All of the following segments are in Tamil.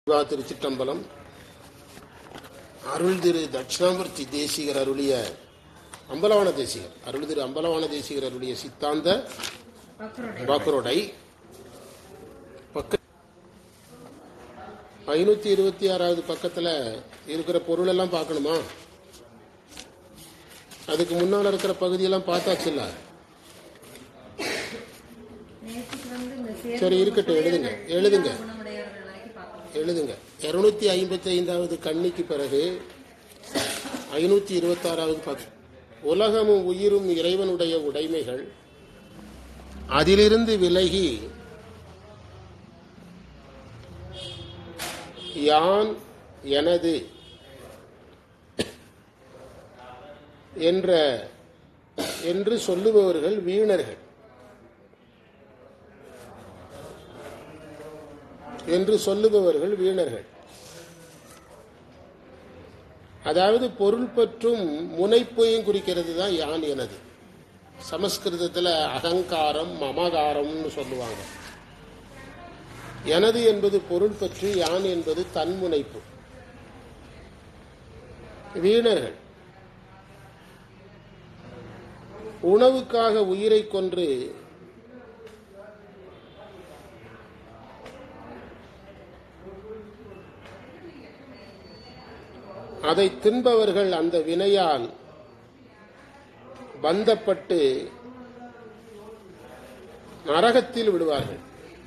சிவா திருச்சிற்றம்பலம் அருள் திரு தட்சிணாமூர்த்தி தேசிகர் அருளிய அம்பலவான தேசிகர் அருள் திரு அம்பலவான தேசிகர் அருளிய சித்தாந்த வாக்குரோடை பக்க ஐநூத்தி இருபத்தி ஆறாவது பக்கத்துல இருக்கிற பொருள் எல்லாம் பார்க்கணுமா அதுக்கு முன்னால இருக்கிற பகுதியெல்லாம் பார்த்தாச்சுல்ல நேற்றுக்கு வந்து இந்த சேர்ந்து சரி இருக்கட்டும் எழுதுங்க எழுதுங்க குணமுடையவர்கள் வரைக்கும் பார்க்கணும் எழுதுங்க இருநூத்தி ஐம்பத்தி ஐந்தாவது கண்ணிக்கு பிறகு ஐநூத்தி இருபத்தி ஆறாவது பக்கம் உலகமும் உயிரும் இறைவனுடைய உடைமைகள் அதிலிருந்து விலகி யான் எனது என்ற என்று சொல்லுபவர்கள் வீணர்கள் என்று சொல்லுபவர்கள் வீணர்கள் அதாவது பொருள் பற்றும் முனைப்பையும் குறிக்கிறது தான் யான் எனது சமஸ்கிருதத்தில் அகங்காரம் மமகாரம்னு சொல்லுவாங்க எனது என்பது பொருள் பற்றி யான் என்பது தன்முனைப்பு வீணர்கள் உணவுக்காக உயிரை கொன்று அதை தின்பவர்கள் அந்த வினையால் பந்தப்பட்டு நரகத்தில் விடுவார்கள்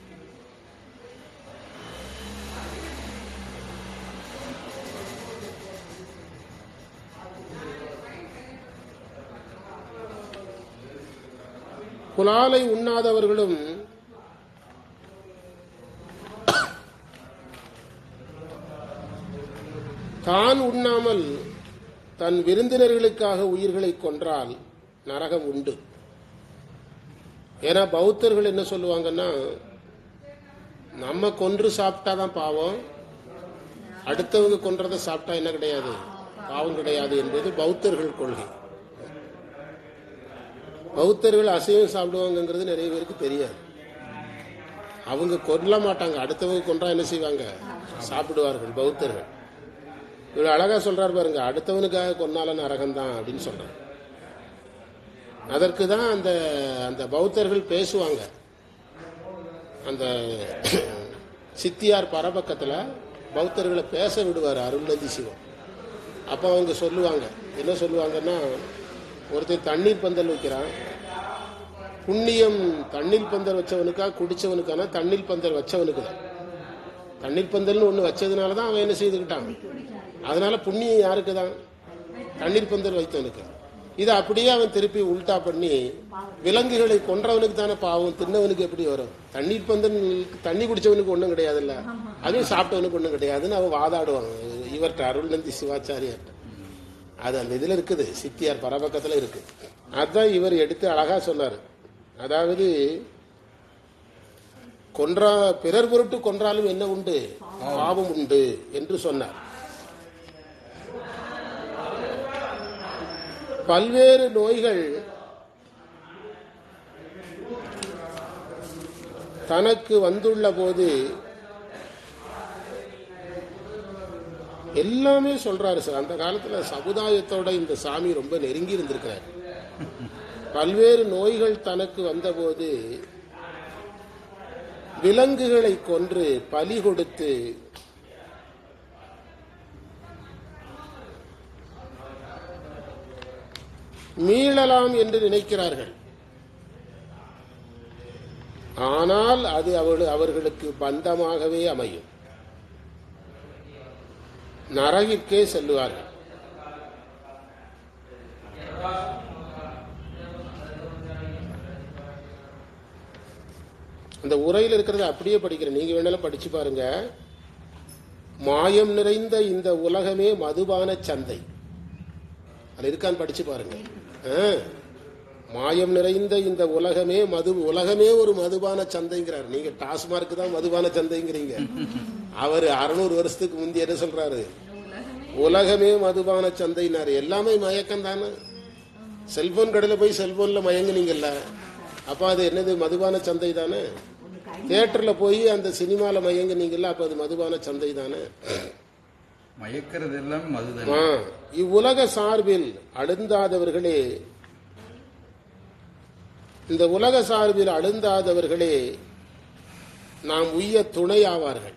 புலாலை உண்ணாதவர்களும் தான் உண்ணாமல் தன் விருந்தினர்களுக்காக உயிர்களை கொன்றால் நரகம் உண்டு ஏன்னா பௌத்தர்கள் என்ன சொல்லுவாங்கன்னா நம்ம கொன்று சாப்பிட்டாதான் பாவம் அடுத்தவங்க கொன்றதை சாப்பிட்டா என்ன கிடையாது பாவம் கிடையாது என்பது பௌத்தர்கள் கொள்கை பௌத்தர்கள் அசைவம் சாப்பிடுவாங்கங்கிறது நிறைய பேருக்கு தெரியாது அவங்க கொல்ல மாட்டாங்க அடுத்தவங்க கொன்றா என்ன செய்வாங்க சாப்பிடுவார்கள் பௌத்தர்கள் இவர் அழகா சொல்றாரு பாருங்க அடுத்தவனுக்காக கொன்னால நரகம் தான் அப்படின்னு சொல்றாரு அதற்கு தான் அந்த அந்த பௌத்தர்கள் பேசுவாங்க அந்த சித்தியார் பரபக்கத்துல பௌத்தர்களை பேச விடுவார் அருள்நந்தி சிவம் அப்போ அவங்க சொல்லுவாங்க என்ன சொல்லுவாங்கன்னா ஒருத்தன் தண்ணீர் பந்தல் வைக்கிறான் புண்ணியம் தண்ணீர் பந்தல் வச்சவனுக்கா குடிச்சவனுக்கானா தண்ணீர் பந்தல் வச்சவனுக்கு தான் தண்ணீர் பந்தல்னு ஒன்று வச்சதுனால தான் அவன் என்ன செய்துக்கிட்டான் அதனால புண்ணியம் யாருக்கு தான் தண்ணீர் பந்தல் வைத்தவனுக்கு இதை அப்படியே அவன் திருப்பி உல்டா பண்ணி விலங்குகளை கொன்றவனுக்கு தானே பாவம் தின்னவனுக்கு எப்படி வரும் தண்ணீர் பந்தல் தண்ணி குடிச்சவனுக்கு ஒன்றும் கிடையாதுல்ல அதுவும் சாப்பிட்டவனுக்கு ஒன்றும் கிடையாதுன்னு அவன் வாதாடுவான் இவர்கிட்ட அருள்நந்தி சிவாச்சாரியார்ட்ட அது அந்த இதில் இருக்குது சித்தியார் பரபக்கத்தில் இருக்கு அதான் இவர் எடுத்து அழகா சொன்னார் அதாவது கொன்றா பிறர் பொருட்டு கொன்றாலும் என்ன உண்டு பாவம் உண்டு என்று சொன்னார் பல்வேறு நோய்கள் தனக்கு வந்துள்ள போது எல்லாமே சொல்றாரு சார் அந்த காலத்துல சமுதாயத்தோட இந்த சாமி ரொம்ப நெருங்கி இருந்திருக்கிறார் பல்வேறு நோய்கள் தனக்கு வந்தபோது விலங்குகளை கொன்று பலி கொடுத்து மீளலாம் என்று நினைக்கிறார்கள் ஆனால் அது அவர்கள் அவர்களுக்கு பந்தமாகவே அமையும் நரகிற்கே செல்லுவார்கள் அந்த உரையில் இருக்கிறத அப்படியே படிக்கிறேன் நீங்க வேணாலும் படிச்சு பாருங்க மாயம் நிறைந்த இந்த உலகமே மதுபான சந்தை அது இருக்கான்னு படிச்சு பாருங்க ஆ. மாயம் நிறைந்த இந்த உலகமே மது உலகமே ஒரு மதுபான சந்தைங்கிறார் நீங்க டாஸ்மார்க் தான் மதுபான சந்தைங்கிறீங்க அவர் அறுநூறு வருஷத்துக்கு முந்தைய என்ன சொல்றாரு உலகமே மதுபான சந்தைனாரு எல்லாமே மயக்கம் தானே செல்போன் கடையில் போய் செல்போன்ல மயங்குனீங்கல்ல அப்ப அது என்னது மதுபான சந்தை தானே ஒன்று தியேட்டரில் போய் அந்த சினிமாவில் மயங்குனீங்கல்ல அப்போ அது மதுபான சந்தை தானே மயக்கிறது எல்லாமே மதுதான் ஆ, இவ்வுலக சார்பில் அழுந்தாதவர்களே இந்த உலக சார்பில் அழுந்தாதவர்களே நாம் உய்ய துணை ஆவார்கள்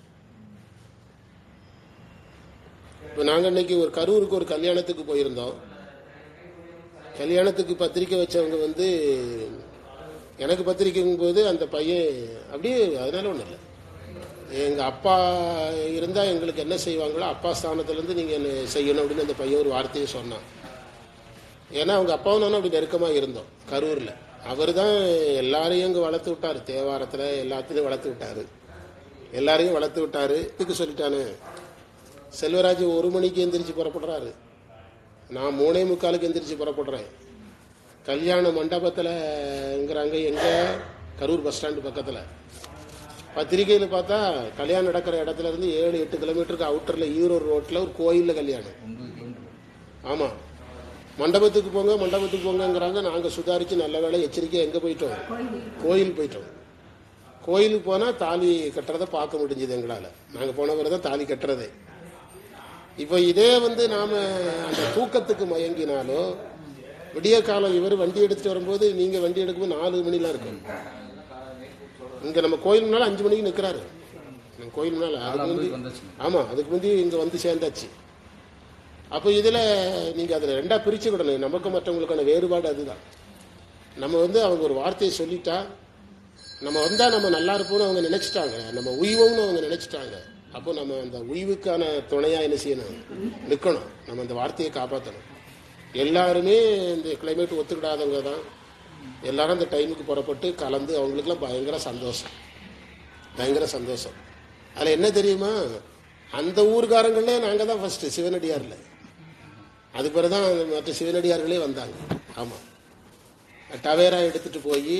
இப்ப நாங்க இன்னைக்கு ஒரு கரூருக்கு ஒரு கல்யாணத்துக்கு போயிருந்தோம் கல்யாணத்துக்கு பத்திரிக்கை வச்சவங்க வந்து எனக்கு பத்திரிக்கைங்கும் போது அந்த பையன் அப்படியே அதனால ஒன்றும் இல்லை எங்க அப்பா இருந்தா எங்களுக்கு என்ன செய்வாங்களோ அப்பா ஸ்தானத்துல இருந்து நீங்க என்ன செய்யணும் அப்படின்னு அந்த பையன் ஒரு வார்த்தையை சொன்னான் ஏன்னா அவங்க அப்பாவும் நானும் அப்படி நெருக்கமா இருந்தோம் கரூர்ல அவர் தான் எல்லாரையும் இங்க வளர்த்து விட்டாரு தேவாரத்துல எல்லாத்தையும் வளர்த்து விட்டாரு எல்லாரையும் வளர்த்து விட்டாரு இதுக்கு சொல்லிட்டானு செல்வராஜ் ஒரு மணிக்கு எந்திரிச்சு புறப்படுறாரு நான் மூணே முக்காலுக்கு எந்திரிச்சு புறப்படுறேன் கல்யாண மண்டபத்தில்ங்கிறாங்க எங்க கரூர் பஸ் ஸ்டாண்டு பக்கத்துல பத்திரிகையில் பார்த்தா கல்யாணம் நடக்கிற இடத்துல இருந்து ஏழு எட்டு கிலோமீட்டருக்கு அவுட்டர்ல ஈரோடு ரோட்ல ஒரு கோயில்ல கல்யாணம் ஒன்பது கிலோமீட்டர் ஆமா மண்டபத்துக்கு போங்க மண்டபத்துக்கு போங்கங்கிறாங்க நாங்க சுதாரிச்சு நல்ல வேளை எச்சரிக்கையா எங்க போயிட்டோம் கோயில் போயிட்டோம் கோயிலுக்கு போனா தாலி கட்டுறதை பார்க்க முடிஞ்சது எங்களால நாங்க போன பிறகு தான் தாலி கட்டுறதே இப்போ இதே வந்து நாம அந்த தூக்கத்துக்கு மயங்கினாலோ விடிய காலம் இவர் வண்டி எடுத்துட்டு வரும்போது நீங்க வண்டி எடுக்கும்போது நாலு மணிலாம் இருக்கும் இங்க நம்ம கோயில் முன்னால அஞ்சு மணிக்கு நிக்கிறாரு நம்ம கோயில் முன்னால அதுக்கு முந்தி வந்துச்சு ஆமா அதுக்கு முந்தி இங்க வந்து சேர்ந்தாச்சு அப்போ இதுல நீங்க அதுல ரெண்டா பிரிச்சுக்கிடணும் நமக்கு மற்றவங்களுக்கான வேறுபாடு அதுதான் நம்ம வந்து அவங்க ஒரு வார்த்தையை சொல்லிட்டா நம்ம வந்தா நம்ம நல்லா இருப்போம்னு அவங்க நினைச்சிட்டாங்க நம்ம உய்வோம்னு அவங்க நினைச்சிட்டாங்க அப்போ நம்ம அந்த உய்வுக்கான துணையா என்ன செய்யணும் நிக்கணும் நம்ம அந்த வார்த்தையை காப்பாற்றணும் எல்லாருமே இந்த கிளைமேட் ஒத்துக்கிடாதவங்க தான் எல்லாரும் அந்த டைமுக்கு புறப்பட்டு கலந்து அவங்களுக்குலாம் பயங்கர சந்தோஷம் பயங்கர சந்தோஷம் அதில் என்ன தெரியுமா அந்த ஊர்காரங்களே நாங்கள் தான் ஃபர்ஸ்ட் சிவனடியார்ல அது பிறகு தான் மற்ற சிவனடியார்களே வந்தாங்க ஆமாம் டவேரா எடுத்துட்டு போய்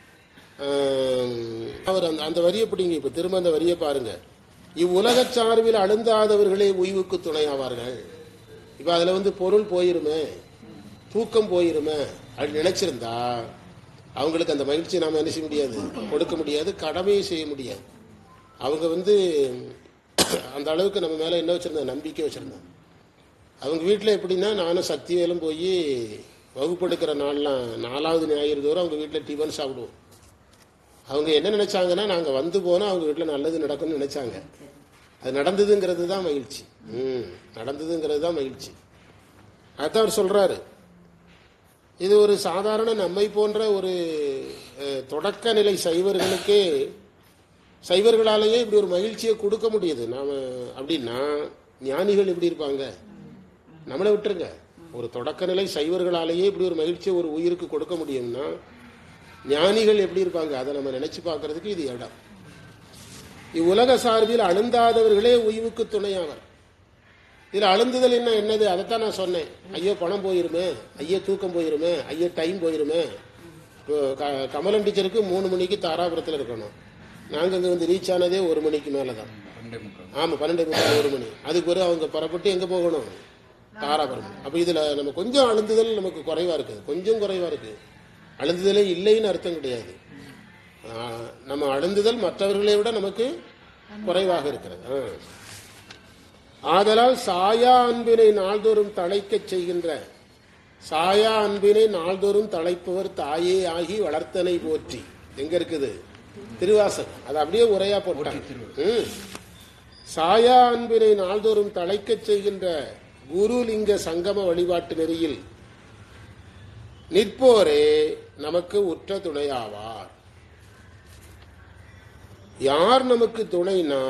அவர் அந்த அந்த வரியை பிடிங்க இப்போ திரும்ப அந்த வரியை பாருங்க இவ்வுலக சார்பில் அழுந்தாதவர்களே உய்வுக்கு துணையாவார்கள் இப்போ அதில் வந்து பொருள் போயிருமே தூக்கம் போயிருமே அப்படி நினைச்சிருந்தா அவங்களுக்கு அந்த மகிழ்ச்சியை நாம என்ன செய்ய முடியாது கொடுக்க முடியாது கடமையை செய்ய முடியாது அவங்க வந்து அந்த அளவுக்கு நம்ம மேல என்ன வச்சிருந்தாங்க நம்பிக்கை வச்சிருந்தாங்க அவங்க வீட்டில் எப்படின்னா நானும் சக்திவேலும் போய் வகுப்பெடுக்கிற நாள்லாம் நாலாவது ஞாயிறு தோறும் அவங்க வீட்டில் டிஃபன் சாப்பிடுவோம் அவங்க என்ன நினைச்சாங்கன்னா நாங்கள் வந்து போனால் அவங்க வீட்டில் நல்லது நடக்கும்னு நினைச்சாங்க அது நடந்ததுங்கிறது தான் மகிழ்ச்சி ம் நடந்ததுங்கிறது தான் மகிழ்ச்சி அதான் அவர் சொல்றாரு இது ஒரு சாதாரண நம்மை போன்ற ஒரு அஹ், தொடக்க நிலை சைவர்களுக்கே சைவர்களாலேயே இப்படி ஒரு மகிழ்ச்சியை கொடுக்க முடியுது நாம அப்படின்னா ஞானிகள் எப்படி இருப்பாங்க நம்மளை விட்டுருங்க ஒரு தொடக்க நிலை சைவர்களாலேயே இப்படி ஒரு மகிழ்ச்சியை ஒரு உயிருக்கு கொடுக்க முடியும்னா ஞானிகள் எப்படி இருப்பாங்க அதை நம்ம நினைச்சு பார்க்கிறதுக்கு இது இடம் இவ்வுலக சார்பில் அழுந்தாதவர்களே உய்வுக்கு துணையாவர் இதுல அழுந்துதல் என்ன என்னது அதைத்தான் நான் சொன்னேன் ஐயோ பணம் போயிருமே ஐயோ தூக்கம் போயிருமே ஐயோ டைம் போயிருமே இப்போ க- கமலன் டீச்சருக்கு மூணு மணிக்கு தாராபுரத்தில் இருக்கணும் நாங்கள் இங்கே வந்து ரீச் ஆனதே ஒரு மணிக்கு மேலே தான் ரெண்டே முக்கால் ஆமாம் பன்னெண்டு முக்கால் ஒரு மணி அதுக்கு பிறகு அவங்க புறப்பட்டு எங்கே போகணும் தாராபுரம் அப்போ இதில் நம்ம கொஞ்சம் அழுந்துதல் நமக்கு குறைவாக இருக்குது கொஞ்சம் குறைவாக இருக்குது அழுந்துதலே இல்லைன்னு அர்த்தம் கிடையாது ஆ, நம்ம அழுந்துதல் மற்றவர்களை விட நமக்கு குறைவாக இருக்கிறது ஆ. ஆதலால் சாயா அன்பினை நாள்தோறும் தழைக்கச் செய்கின்ற சாயா அன்பினை நாள்தோறும் தழைப்பவர் தாயே ஆகி வளர்த்தனை போற்றி எங்க இருக்குது திருவாசகம் அது அப்படியே உரையா போட்டாங்க ம். சாயா அன்பினை நாள்தோறும் தழைக்கச் செய்கின்ற குருலிங்க சங்கம வழிபாட்டு நெறியில் நிற்போரே நமக்கு உற்ற துணையாவார் யார் நமக்கு துணைனா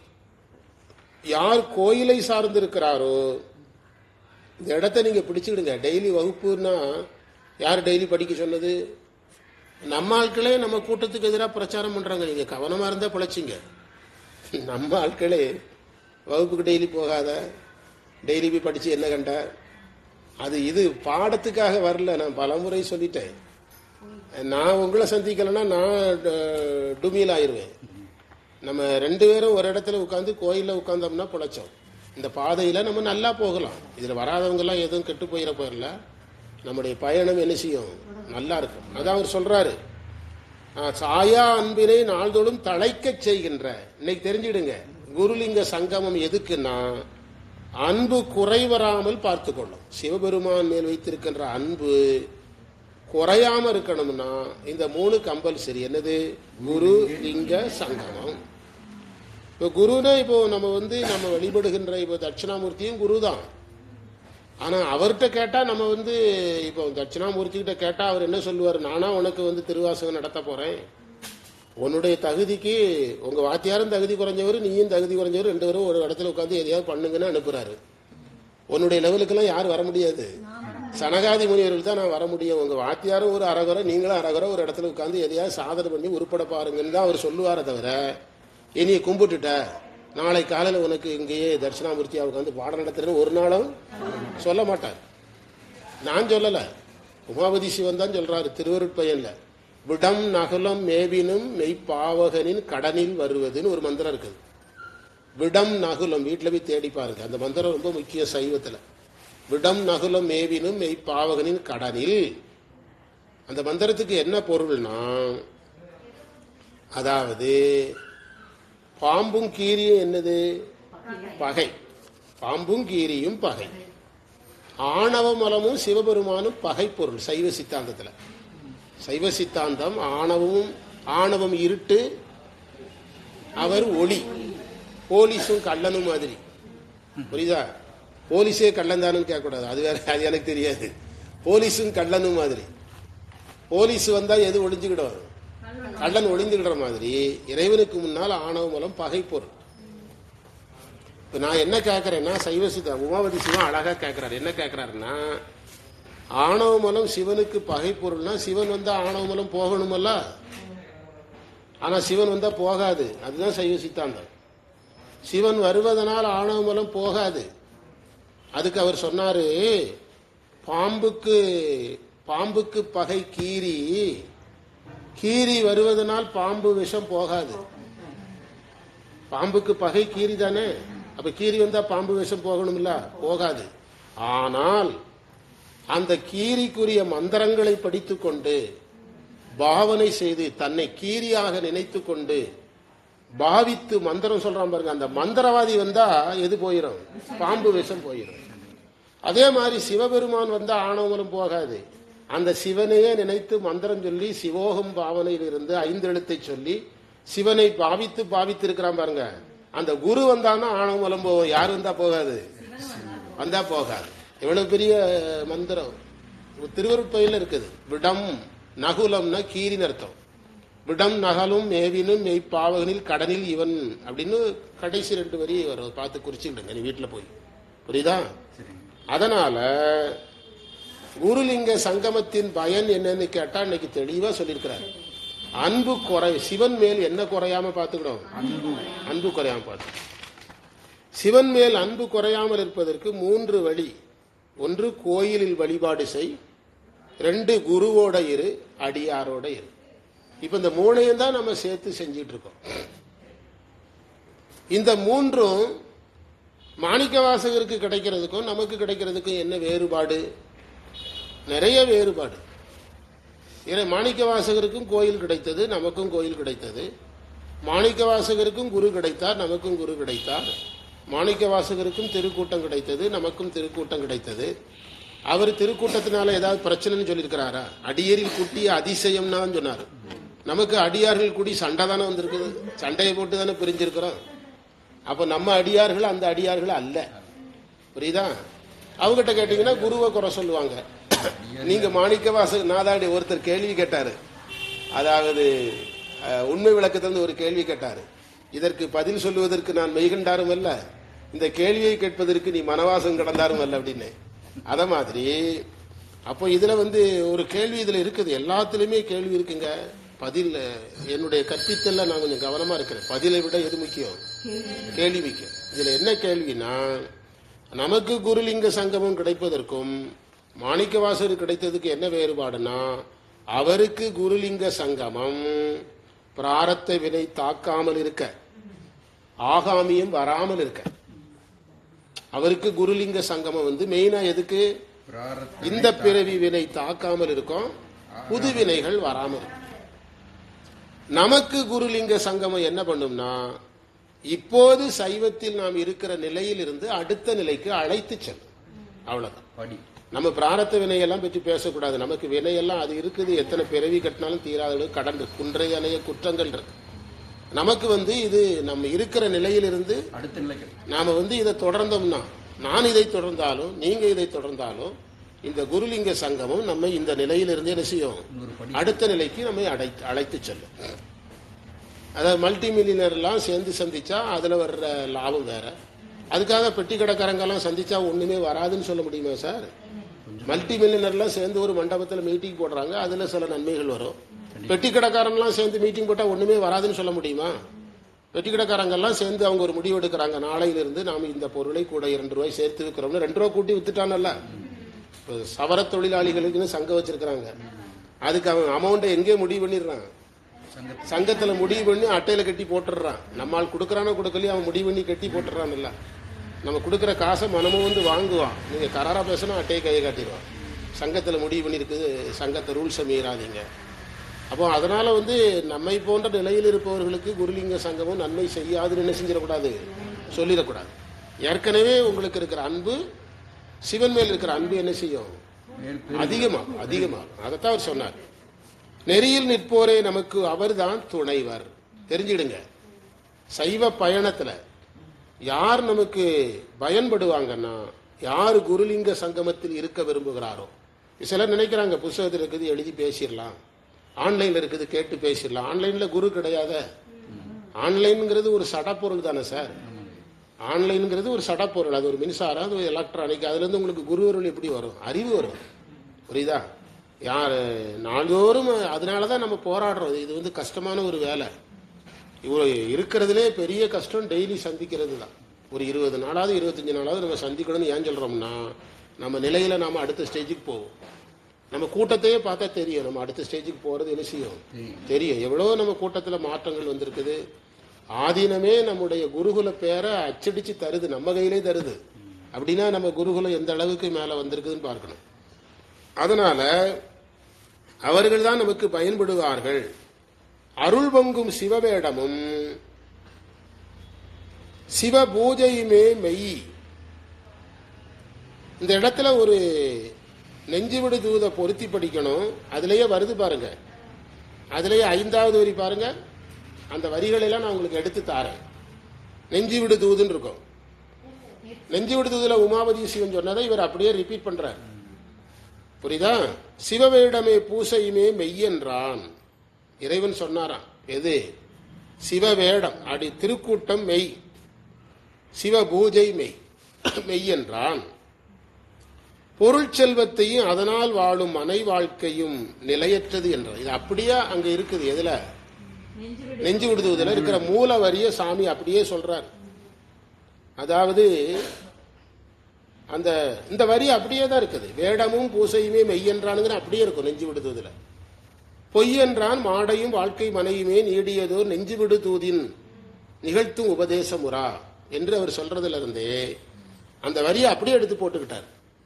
யார் கோயிலை சார்ந்திருக்கிறாரோ இந்த இடத்த நீங்க பிடிச்சுக்கிடுங்க டெய்லி வகுப்புன்னா யார் டெய்லி படிக்க சொன்னது நம்ம ஆட்களே நம்ம கூட்டத்துக்கு எதிராக பிரச்சாரம் பண்றாங்க நீங்க கவனமா இருந்தா பிழைச்சிங்க நம்ம ஆட்களே வகுப்புக்கு டெய்லி போகாத டெய்லி போய் படிச்சு என்ன கண்ட அது இது பாடத்துக்காக வரல நான் பலமுறை சொல்லிட்டேன் நான் உங்களை சந்திக்கலைன்னா நான் ட- டுமியில் ஆயிருவேன் நம்ம ரெண்டு பேரும் ஒரு இடத்துல உட்காந்து கோயிலில் உட்காந்தோம்னா பிழைச்சோம் இந்த பாதையில் நம்ம நல்லா போகலாம் இதில் வராதவங்கெல்லாம் எதுவும் கெட்டு போயிட போயிடல நம்முடைய பயணம் என்ன செய்யும் நல்லா இருக்கும் அதான் அவர் சொல்றாரு ஆ, சாயா அன்பினை நாள்தோறும் தழைக்கச் செய்கின்ற இன்னைக்கு தெரிஞ்சிடுங்க குருலிங்க சங்கமம் எதுக்குன்னா அன்பு குறைவராமல் பார்த்து கொள்ளும் சிவபெருமான் மேல் வைத்திருக்கின்ற அன்பு குறையாம இருக்கணும்னா இந்த மூணு கம்பல்சரி என்னது குரு லிங்க சங்கமம் இப்போ குருனா இப்போ நம்ம வந்து நம்ம வழிபடுகின்ற இப்போ தட்சிணாமூர்த்தியும் குரு தான் ஆனா அவர்கிட்ட கேட்டா நம்ம வந்து இப்போ தட்சிணாமூர்த்தி கிட்ட கேட்டா அவர் என்ன சொல்லுவார் நானா உனக்கு வந்து திருவாசகம் நடத்த போறேன் உன்னுடைய தகுதிக்கு உங்க வாத்தியாரும் தகுதி குறைஞ்சவர் நீயும் தகுதி குறைஞ்சவர் ரெண்டு பேரும் ஒரு இடத்துல உட்காந்து எதையாவது பண்ணுங்கன்னு அனுப்புறாரு உன்னுடைய லெவலுக்கெல்லாம் யாரும் வர முடியாது சனகாதி முனிவர்கள் தான் நான் வர முடியும் உங்க வாத்தியாரும் ஒரு அரகுறை நீங்களும் அரகுறை ஒரு இடத்துல உட்காந்து எதையாவது சாதனை பண்ணி உருப்பட பாருங்கன்னு தான் அவர் சொல்லுவாரே தவிர இனிய கும்பிட்டுட்ட நாளை காலையில் உனக்கு இங்கேயே தட்சிணாமூர்த்தியா உட்காந்து பாடம் நடத்துறேன்னு ஒரு நாளும் சொல்ல மாட்டார் நான் சொல்லல உமாபதி சிவன் தான் சொல்றாரு திருவருட்பயன்ல விடம் நகுலம் மேவினும் மெய்ப்பாவகனின் கடனில் வருவதுன்னு ஒரு மந்திரம் இருக்குது விடம் நகுலம் வீட்டில் போய் தேடி பாருங்க அந்த மந்திரம் ரொம்ப முக்கியம் சைவத்துல விடம் நகுலம் மேவினும் மெய்ப்பாவகனின் கடனில் அந்த மந்திரத்துக்கு என்ன பொருள்னா அதாவது பாம்பும் கீரியும் என்னது பகை பாம்பும் கீரியும் பகை ஆணவ மலமும் சிவபெருமானும் பகை பொருள் சைவ சித்தாந்தத்துல சைவ சித்தாந்தம் ஆணவமும் ஆணவம் இருட்டு அவர் ஒளி போலீஸும் கள்ளனும் மாதிரி புரியுதா போலீஸே கள்ளன் தானுன்னு கேட்கக்கூடாது அது வேற அது எனக்கு தெரியாது போலீஸும் கள்ளனும் மாதிரி போலீஸ் வந்தா எது ஒளிஞ்சுக்கிடும் கள்ளன் ஒளிந்துகிற மாதிரி இறைவனுக்கு முன்னால் ஆணவ மூலம் பகை பொருள் இப்ப நான் என்ன கேட்கறேன்னா சைவ சித்த உமாவதி சிவன் அழகா கேட்கிறாரு என்ன கேட்கிறாருன்னா ஆணவ மூலம் சிவனுக்கு பகை பொருள்னா சிவன் வந்தா ஆணவ மூலம் போகணுமல்ல ஆனா சிவன் வந்தா போகாது அதுதான் சைவ சித்தாந்தம் சிவன் வருவதனால் ஆணவ மூலம் போகாது அதுக்கு அவர் சொன்னாரு பாம்புக்கு பாம்புக்கு பகை கீரி கீரி வருவதனால் பாம்பு விஷம் போகாது பாம்புக்கு பகை கீரி தானே அப்ப கீரி வந்தா பாம்பு விஷம் போகணும்ல போகாது ஆனால் அந்த கீரிக்குரிய மந்திரங்களை படித்துக் கொண்டு பாவனை செய்து தன்னை கீரியாக நினைத்துக் கொண்டு பாவித்து மந்திரம் சொல்றான் பாருங்க அந்த மந்திரவாதி வந்தா எது போயிடும் பாம்பு விஷம் போயிடும் அதே மாதிரி சிவபெருமான் வந்தா ஆணவமலம் போகாது அந்த சிவனையே நினைத்து மந்திரம் சொல்லி சிவோகம் பாவனையில் இருந்து ஐந்து எழுத்தை சொல்லி சிவனை பாவித்து பாவித்து இருக்கிறான் பாருங்க அந்த குரு வந்தான்னா ஆணவமலம் போகும் யார் வந்தா போகாது வந்தா போகாது எவ்வளவு பெரிய மந்திரம் திருவருட்பயில இருக்குது விடம் நகுலம்னா கீரின் அர்த்தம் விடம் நகலும் மேவினும் மெய்ப்பாவகனில் கடனில் இவன் அப்படின்னு கடைசி ரெண்டு வரி வரும் பார்த்து குறிச்சுக்கிடுங்க நீ வீட்டுல போய் புரியுதா சரிங்க அதனால குருலிங்க சங்கமத்தின் பயன் என்னன்னு கேட்டா இன்னைக்கு தெளிவா சொல்லியிருக்கிறார் அன்பு குறை சிவன் மேல் என்ன குறையாம பார்த்துக்கணும் அன்பு அன்பு குறையாம பார்த்து சிவன் மேல் அன்பு குறையாமல் இருப்பதற்கு மூன்று வழி ஒன்று கோயிலில் வழிபாடு செய் ரெண்டு குருவோட இரு அடியாரோட இரு இப்ப இந்த மூணையும் தான் நம்ம சேர்த்து செஞ்சிட்டு இருக்கோம் இந்த மூன்றும் மாணிக்க வாசகருக்கு கிடைக்கிறதுக்கும் நமக்கு கிடைக்கிறதுக்கும் என்ன வேறுபாடு நிறைய வேறுபாடு ஏன்னா மாணிக்க வாசகருக்கும் கோயில் கிடைத்தது நமக்கும் கோயில் கிடைத்தது மாணிக்க வாசகருக்கும் குரு கிடைத்தார் நமக்கும் குரு கிடைத்தார் மாணிக்க வாசகருக்கும் திருக்கூட்டம் கிடைத்தது நமக்கும் திருக்கூட்டம் கிடைத்தது அவர் திருக்கூட்டத்தினால ஏதாவது பிரச்சனைன்னு சொல்லியிருக்கிறாரா அடியேறில் குட்டிய அதிசயம்னா சொன்னார் நமக்கு அடியார்கள் கூடி சண்டை தானே வந்திருக்குது சண்டையை போட்டு தானே பிரிஞ்சிருக்கிறோம் அப்ப நம்ம அடியார்கள் அந்த அடியார்கள் அல்ல புரியுதா அவங்ககிட்ட கேட்டீங்கன்னா குருவை குறை சொல்லுவாங்க நீங்க மாணிக்க வாசக நாதாடி ஒருத்தர் கேள்வி கேட்டாரு அதாவது அஹ், உண்மை விளக்கத்திலிருந்து ஒரு கேள்வி கேட்டாரு இதற்கு பதில் சொல்லுவதற்கு நான் மெய்கண்டாரும் அல்ல இந்த கேள்வியை கேட்பதற்கு நீ மனவாசம் கடந்தாரும் அல்ல அப்படின்னு அத மாதிரி அப்போ இதுல வந்து ஒரு கேள்வி இதுல இருக்குது எல்லாத்துலயுமே கேள்வி இருக்குங்க பதில் என்னுடைய கற்பித்தல்ல நான் கொஞ்சம் கவனமா இருக்கிறேன் பதிலை விட எது முக்கியம் கேள்வி முக்கியம் இதுல என்ன கேள்வினா நமக்கு குருலிங்க சங்கமம் கிடைப்பதற்கும் மாணிக்கவாசர் கிடைத்ததுக்கு என்ன வேறுபாடுனா அவருக்கு குருலிங்க சங்கமம் பிராரத்த வினை தாக்காமல் இருக்க ஆகாமியும் வராமல் இருக்க அவருக்கு குருலிங்க சங்கமம் வந்து மெயினா எதுக்கு பிராரத்த இந்த பிறவி வினை தாக்காமல் இருக்கும் புது வினைகள் வராமல் இருக்கும் நமக்கு குருலிங்க சங்கமம் என்ன பண்ணும்னா இப்போது சைவத்தில் நாம் இருக்கிற நிலையில் இருந்து அடுத்த நிலைக்கு அழைத்து செல்லும் அவ்வளவுதான் படி நம்ம பிராரத்த வினையெல்லாம் பற்றி பேசக்கூடாது நமக்கு வினையெல்லாம் அது இருக்குது எத்தனை பிறவி கட்டினாலும் தீராத கடந்து குன்றை அணைய குற்றங்கள் இருக்கு நமக்கு வந்து இது நம்ம இருக்கிற நிலையிலிருந்து அடுத்த நிலை கிடைக்கும் நாம வந்து இதை தொடர்ந்தோம்னா நான் இதை தொடர்ந்தாலும் நீங்க இதை தொடர்ந்தாலும் இந்த குருலிங்க சங்கமம் நம்மை இந்த நிலையிலிருந்து என்ன செய்யும் இன்னொரு படி அடுத்த நிலைக்கு நம்மை அழைத்து அழைத்து செல்லும் அதாவது மல்டி மில்லியனர்லாம் சேர்ந்து சந்திச்சா அதுல வர்ற லாபம் வேற அதுக்காக பெட்டி கடைக்காரங்கெல்லாம் சந்திச்சா ஒண்ணுமே வராதுன்னு சொல்ல முடியுமா சார் மல்டி மில்லியனர்லாம் சேர்ந்து ஒரு மண்டபத்தில் மீட்டிங் போடுறாங்க அதுல சில நன்மைகள் வரும் பெட்டி கடைக்காரன்லாம் சேர்ந்து மீட்டிங் போட்டா ஒண்ணுமே வராதுன்னு சொல்ல முடியுமா பெட்டி கடைக்காரங்கெல்லாம் சேர்ந்து அவங்க ஒரு முடிவு எடுக்கிறாங்க நாளையிலிருந்து நாம இந்த பொருளை கூட இரண்டு ரூபாய் சேர்த்து விற்கிறோம்னு ரெண்டு ரூபா கூட்டி வித்துட்டானல்ல இப்போ சவர தொழிலாளிகளுக்குன்னு சங்கம் வச்சிருக்கிறாங்க அதுக்கு அவன் அமௌண்ட்டை எங்கே முடிவு பண்ணிடுறான் சங்கத்தை சங்கத்துல முடிவு பண்ணி அட்டையில கட்டி போட்டுடுறான் நம்மால் கொடுக்கறானோ கொடுக்கலையோ அவன் முடிவு பண்ணி கட்டி போட்டுறான்ல நம்ம கொடுக்குற காசை மனமும் வந்து வாங்குவான் நீங்க கராரா பேசணும் அட்டையை கையை காட்டிடுவான் சங்கத்துல முடிவு பண்ணியிருக்குது சங்கத்தை ரூல்ஸை மீறாதீங்க அப்போ அதனால வந்து நம்மை போன்ற நிலையில் இருப்பவர்களுக்கு குருலிங்க சங்கமும் நன்மை செய்யாதுன்னு என்ன செஞ்சிடக்கூடாது சொல்லிடக்கூடாது ஏற்கனவே உங்களுக்கு இருக்கிற அன்பு சிவன் மேல் இருக்கிற அன்பு என்ன செய்யும் மேல் பெரு அதிகமாகும் அதிகமாகும் அதைத்தான் அவர் சொன்னார் நெறியில் நிற்போரே நமக்கு அவர்தான் துணைவர் தெரிஞ்சிடுங்க சைவ பயணத்துல யார் நமக்கு பயன்படுவாங்கன்னா யார் குருலிங்க சங்கமத்தில் இருக்க விரும்புகிறாரோ சிலர் நினைக்கிறாங்க புஸ்தகத்தில் இருக்குது எழுதி பேசிடலாம் ஆன்லைன்ல இருக்குது கேட்டு பேசிடலாம் ஆன்லைன்ல குரு கிடையாத ஆன்லைன்ங்கிறது ஒரு சடப்பொருள் தானே சார் ஆன்லைன்ங்கிறது ஒரு சடப்பொருள் அது ஒரு மின்சாரம் அது ஒரு எலக்ட்ரானிக் அதுல இருந்து உங்களுக்கு குருவருள் எப்படி வரும் அறிவு வரும் புரியுதா யார் நாள்தோறும் அதனால தான் நம்ம போராடுறோம் இது வந்து கஷ்டமான ஒரு வேலை இவ்வளோ இருக்கிறதுலே பெரிய கஷ்டம் டெய்லி சந்திக்கிறது தான் ஒரு இருபது நாளாவது இருபத்தஞ்சு நாளாவது நம்ம சந்திக்கணும்னு ஏன் சொல்றோம்னா நம்ம நிலையில நாம அடுத்த ஸ்டேஜுக்கு போவோம் நம்ம கூட்டத்தையே பார்த்தா தெரியும் நம்ம அடுத்த ஸ்டேஜுக்கு போறது என்ன செய்யும் தெரியும். தெரியும் எவ்வளோ நம்ம கூட்டத்துல மாற்றங்கள் வந்திருக்குது ஆதீனமே நம்முடைய குருகுல பேரை அச்சடிச்சு தருது நம்ம கையிலே தருது அப்படின்னா நம்ம குருகுலம் எந்த அளவுக்கு மேல வந்திருக்குதுன்னு பார்க்கணும் அதனால அவர்கள் தான் நமக்கு பயன்படுவார்கள் அருள் பொங்கும் சிவவேடமும் சிவ பூஜையுமே மெய் இந்த இடத்துல ஒரு நெஞ்சுவிடு தூத பொருத்தி படிக்கணும் அதுலயே வருது பாருங்க அதுலயே ஐந்தாவது வரி பாருங்க அந்த வரிகளை எல்லாம் நான் உங்களுக்கு எடுத்து தாரேன் நெஞ்சு விடு தூதுன்னு இருக்கும் நெஞ்சு விடு தூதுல உமாபதி சிவன் சொன்னதை இவர் அப்படியே ரிப்பீட் பண்றார் புரியுதா சிவவேடமே பூசையுமே மெய்யென்றான் இறைவன் சொன்னாராம் எது சிவவேடம் அடி திருக்கூட்டம் மெய் சிவ பூஜை மெய் மெய்யென்றான் பொருள் செல்வத்தையும் அதனால் வாழும் மனை வாழ்க்கையும் நிலையற்றது என்றார் இது அப்படியே அங்க இருக்குது எதுல நெஞ்சு விடு நெஞ்சு விடுதுல இருக்கிற மூல வரிய சாமி அப்படியே சொல்றார் அதாவது அந்த இந்த வரி அப்படியே தான் இருக்குது வேடமும் பூசையுமே மெய்யென்றானுங்கிற அப்படியே இருக்கும் நெஞ்சு விடுதுல பொய்யென்றான் மாடையும் வாழ்க்கை மனையுமே நீடியதோர் நெஞ்சு விடு தூதின் நிகழ்த்தும் உபதேசமுறா என்று அவர் சொல்றதுல இருந்தே அந்த வரியை அப்படியே எடுத்து போட்டுக்கிட்டார்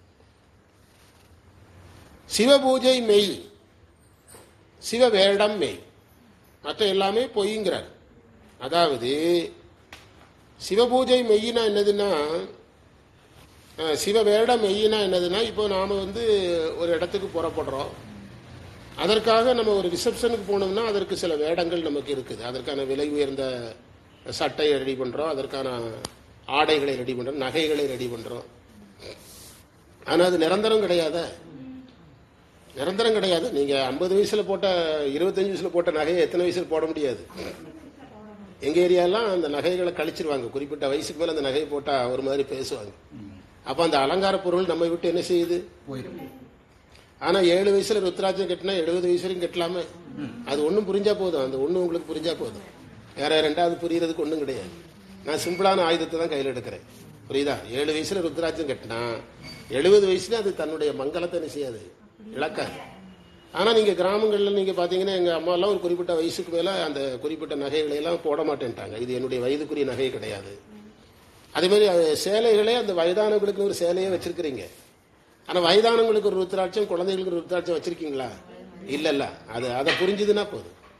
சிவபூஜை மெய் சிவவேடம் மெய் மற்ற எல்லாமே பொய்ங்கிறார் அதாவது சிவபூஜை மெய்யினா என்னதுன்னா அஹ், சிவவேடம் மெய்யினா என்னதுன்னா இப்போ நாம வந்து ஒரு இடத்துக்கு புறப்படுறோம் அதற்காக நம்ம ஒரு ரிசப்ஷனுக்கு போனோம்னா அதற்கு சில வேடங்கள் நமக்கு இருக்குது அதற்கான விலை உயர்ந்த சட்டையை ரெடி பண்றோம் அதற்கான ஆடைகளை ரெடி பண்றோம் நகைகளை ரெடி பண்றோம் ஆனா அது நிரந்தரம் கிடையாத நிரந்தரம் கிடையாது நீங்க ஐம்பது வயசுல போட்ட இருபத்தஞ்சு வயசுல போட்ட நகையை எத்தனை வயசுல போட முடியாது எங்க ஏரியாலாம் அந்த நகைகளை கழிச்சிருவாங்க குறிப்பிட்ட வயசுக்கு மேல அந்த நகையை போட்டா ஒரு மாதிரி பேசுவாங்க அப்ப அந்த அலங்கார பொருள் நம்ம விட்டு என்ன செய்யுது போயிடும் ஆனா ஏழு வயசுல ருத்ராட்சம் கட்டினா எழுபது வயசு வரைக்கும் கட்டலாமே அது ஒண்ணும் புரிஞ்சா போதும் அந்த ஒண்ணு உங்களுக்கு புரிஞ்சா போதும் வேற ரெண்டாவது புரியறதுக்கு ஒண்ணும் கிடையாது நான் சிம்பிளான ஆயுதத்தை தான் கையில் எடுக்கிறேன் புரியுதா ஏழு வயசுல ருத்ராட்சம் கட்டினா எழுபது வயசுல அது தன்னுடைய மங்களத்தை என்ன செய்யாது இழக்காது ஆனா நீங்க கிராமங்கள்ல நீங்க பாத்தீங்கன்னா எங்க அம்மா எல்லாம் ஒரு குறிப்பிட்ட வயசுக்கு மேல அந்த குறிப்பிட்ட நகைகளை எல்லாம் போட மாட்டேன்ட்டாங்க இது என்னுடைய வயதுக்குரிய நகை கிடையாது அதே மாதிரி அது சேலைகளே அந்த வயதானவங்களுக்கு ஒரு சேலையே வச்சிருக்கிறீங்க ஆனா வயதானவங்களுக்கு ஒரு ருத்ராட்சம் குழந்தைகளுக்கு ஒரு ருத்ராட்சம் வச்சிருக்கீங்களா இல்ல இல்ல அது அதை புரிஞ்சுதுன்னா போதும்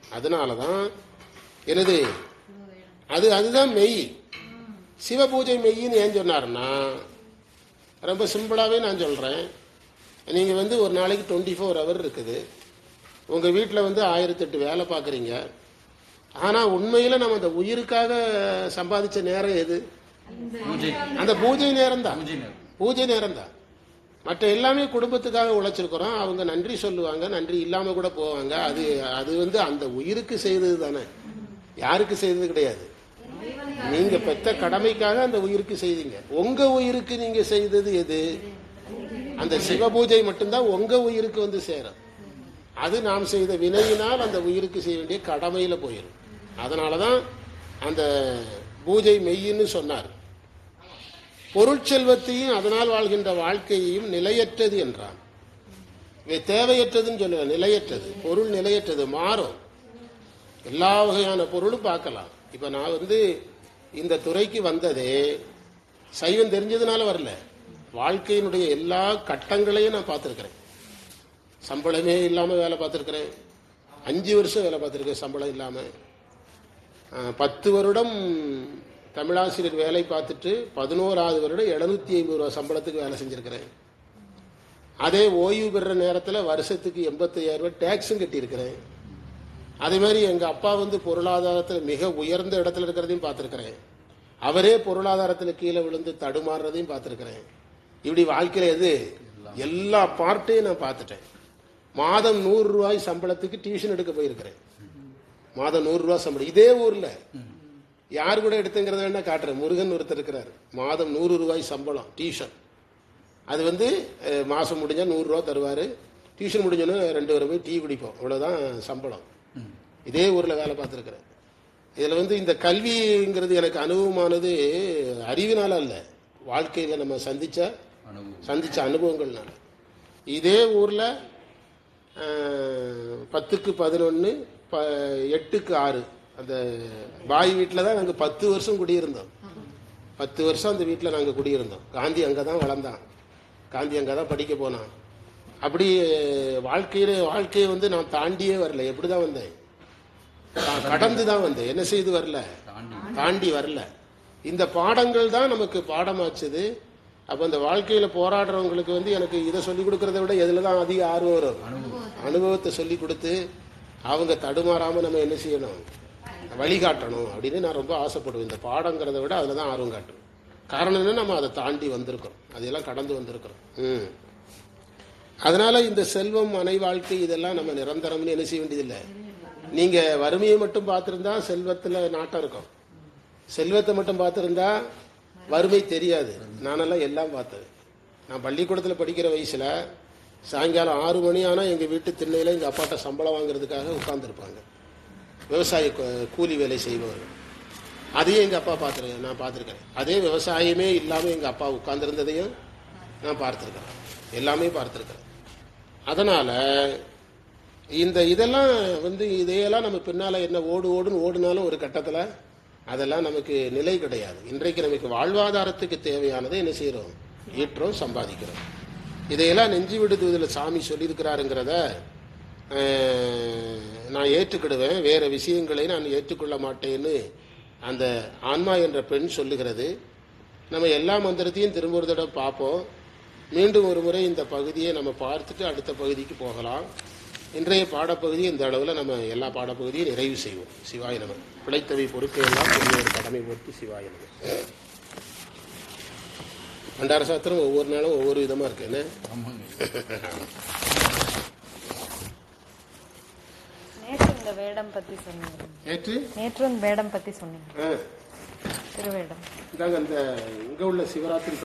அதனால தான் எனது அது அதுதான் மெய் சிவபூஜை மெய்ன்னு ஏன் சொன்னாருன்னா ரொம்ப சிம்பிளாகவே நான் சொல்கிறேன் நீங்கள் வந்து ஒரு நாளைக்கு டுவெண்ட்டி ஃபோர் ஹவர் இருக்குது உங்கள் வீட்டில் வந்து ஆயிரத்தெட்டு வேலை பார்க்குறீங்க ஆனால் உண்மையில் நம்ம அந்த உயிருக்காக சம்பாதிச்ச நேரம் எது பூஜை அந்த பூஜை நேரம் தான் பூஜை நேரம் பூஜை நேரம் தான் மற்ற எல்லாமே குடும்பத்துக்காக உழைச்சிருக்கிறோம் அவங்க நன்றி சொல்லுவாங்க நன்றி இல்லாம கூட போவாங்க அது அது வந்து அந்த உயிருக்கு செய்தது தானே யாருக்கு செய்தது கிடையாது நீங்க பெத்த கடமைக்காக அந்த உயிருக்கு செய்தீங்க உங்க உயிருக்கு நீங்க செய்தது எது அந்த சிவபூஜை மட்டும்தான் உங்க உயிருக்கு வந்து சேரும் அது நாம் செய்த வினையினால் அந்த உயிருக்கு செய்ய வேண்டிய கடமையில போயிடும் அதனாலதான் அந்த பூஜை மெய்யின்னு சொன்னார் பொருட்செல்வத்தையும் அதனால் வாழ்கின்ற வாழ்க்கையையும் நிலையற்றது என்றான் இவை தேவையற்றதுன்னு சொல்லுவேன் நிலையற்றது பொருள் நிலையற்றது மாறும் எல்லா வகையான பொருளும் பார்க்கலாம் இப்ப நான் வந்து இந்த துறைக்கு வந்ததே சைவம் தெரிஞ்சதுனால வரல வாழ்க்கையினுடைய எல்லா கட்டங்களையும் நான் பார்த்துருக்கிறேன் சம்பளமே இல்லாம வேலை பார்த்துருக்கிறேன் அஞ்சு வருஷம் வேலை பார்த்துருக்கேன் சம்பளம் இல்லாம ஆஹ், பத்து வருடம் தமிழாசிரியர் வேலை பார்த்துட்டு பதினோராவது வருடம் எழுநூத்தி ஐம்பது ரூபா சம்பளத்துக்கு வேலை செஞ்சிருக்கிறேன் அதே ஓய்வு பெறுற நேரத்தில் வருஷத்துக்கு எண்பத்தையாயிரம் ரூபாய் டேக்ஸும் கட்டியிருக்கிறேன் அதே மாதிரி எங்க அப்பா வந்து பொருளாதாரத்தில் மிக உயர்ந்த இடத்துல இருக்கிறதையும் பார்த்துருக்கிறேன் அவரே பொருளாதாரத்தில் கீழே விழுந்து தடுமாறுறதையும் பார்த்துருக்கிறேன் இப்படி வாழ்க்கையில எது எல்லா பார்ட்டையும் நான் பார்த்துட்டேன் மாதம் நூறு ரூபாய் சம்பளத்துக்கு டியூஷன் எடுக்க போயிருக்கிறேன் மாதம் நூறு ரூபாய் சம்பளம் இதே ஊர்ல யார் கூட எடுத்துங்கிறத வேணா காட்டுறேன் முருகன் ஒருத்தர் இருக்கிறார் மாதம் நூறு ரூபாய் சம்பளம் டியூஷன் அது வந்து அஹ், மாசம் முடிஞ்சா நூறு ரூபா தருவாரு டியூஷன் முடிஞ்சோன்னு ரெண்டு பேரும் போய் டீ குடிப்போம் அவ்வளவுதான் சம்பளம் இதே ஊர்ல வேலை பார்த்துருக்கிறேன் இதுல வந்து இந்த கல்விங்கிறது எனக்கு அனுபவமானது அறிவினால அல்ல வாழ்க்கையில நம்ம சந்திச்ச அனுபவம் சந்திச்ச அனுபவங்கள்னால இதே ஊர்ல அஹ், பத்துக்கு பதினொன்னு ப எட்டுக்கு ஆறு அந்த பாய் வீட்டில் தான் நாங்கள் பத்து வருஷம் குடியிருந்தோம் பத்து வருஷம் அந்த வீட்டில் நாங்கள் குடியிருந்தோம் காந்தி அங்கே தான் வளர்ந்தான் காந்தி அங்கே தான் படிக்க போனான் அப்படி வாழ்க்கையில வாழ்க்கையை வந்து நான் தாண்டியே வரல எப்படி தான் வந்தேன் நான் கடந்து தான் வந்தேன் என்ன செய்து வரல தாண்டி தாண்டி வரல இந்த பாடங்கள் தான் நமக்கு பாடமாச்சுது அப்ப இந்த வாழ்க்கையில போராடுறவங்களுக்கு வந்து எனக்கு இதை சொல்லி கொடுக்கறத விட எதுல தான் அதிக ஆர்வம் வரும் அனுபவத்தை சொல்லி கொடுத்து அவங்க தடுமாறாம நம்ம என்ன செய்யணும் வழிகாட்டணும் அப்படின்னு நான் ரொம்ப ஆசைப்படுவேன் இந்த பாடங்கிறத விட அதுல தான் ஆர்வம் காட்டுவேன் காரணம் என்ன நம்ம அதை தாண்டி வந்திருக்கிறோம் அதையெல்லாம் கடந்து வந்திருக்கிறோம் ம் அதனால இந்த செல்வம் மனை வாழ்க்கை இதெல்லாம் நம்ம நிரந்தரம்னு என்ன செய்ய வேண்டியதில்லை நீங்க வறுமையை மட்டும் பார்த்திருந்தா செல்வத்துல நாட்டம் இருக்கும் செல்வத்தை மட்டும் பார்த்திருந்தா வறுமை தெரியாது நானெல்லாம் எல்லாம் பார்த்தேன் நான் பள்ளிக்கூடத்தில் படிக்கிற வயசுல சாயங்காலம் ஆறு மணி ஆனா எங்க வீட்டு திண்ணையில எங்க அப்பாட்ட சம்பளம் வாங்குறதுக்காக உட்கார்ந்துருப்பாங்க விவசாய கூ- கூலி வேலை செய்பவர்கள் அதையும் எங்க அப்பா பார்த்துருக்கேன் நான் பார்த்துருக்கேன் அதே விவசாயமே இல்லாம எங்க அப்பா உட்கார்ந்திருந்ததையும் நான் பார்த்துருக்கேன் எல்லாமே பார்த்துருக்கேன் அதனால இந்த இதெல்லாம் வந்து இதையெல்லாம் நம்ம பின்னால என்ன ஓடு ஓடுன்னு ஓடுனாலும் ஒரு கட்டத்துல அதெல்லாம் நமக்கு நிலை கிடையாது இன்றைக்கு நமக்கு வாழ்வாதாரத்துக்கு தேவையானதை என்ன செய்யறோம் ஈற்றோம் சம்பாதிக்கிறோம் இதையெல்லாம் நெஞ்சு விடுதல் சாமி சொல்லியிருக்கிறாருங்கிறத அஹ், நான் ஏற்றுக்கிடுவேன் வேற விஷயங்களை நான் ஏற்றுக்கொள்ள மாட்டேன்னு அந்த ஆன்மா என்ற பெண் சொல்லுகிறது நம்ம எல்லா மந்திரத்தையும் திரும்ப ஒரு தடவை பார்ப்போம் மீண்டும் ஒரு முறை இந்த பகுதியை நம்ம பார்த்துட்டு அடுத்த பகுதிக்கு போகலாம் இன்றைய பாடப்பகுதியை இந்த அளவில் நம்ம எல்லா பாடப்பகுதியும் நிறைவு செய்வோம் சிவாய நம பிழைத்தவை பொறுப்பையெல்லாம் பெரிய ஒரு கடமை பொறுத்து சிவாய நம பண்டார சாத்திரம் ஒவ்வொரு நாளும் ஒவ்வொரு விதமா இருக்கு என்ன ஆமாங்க நேற்று இந்த வேடம் பத்தி சொன்னீங்க நேற்று நேற்றும் வேடம் பத்தி சொன்னீங்க ஆ, திருவேடம் இதாங்க இந்த இங்க உள்ள சிவராத்திரி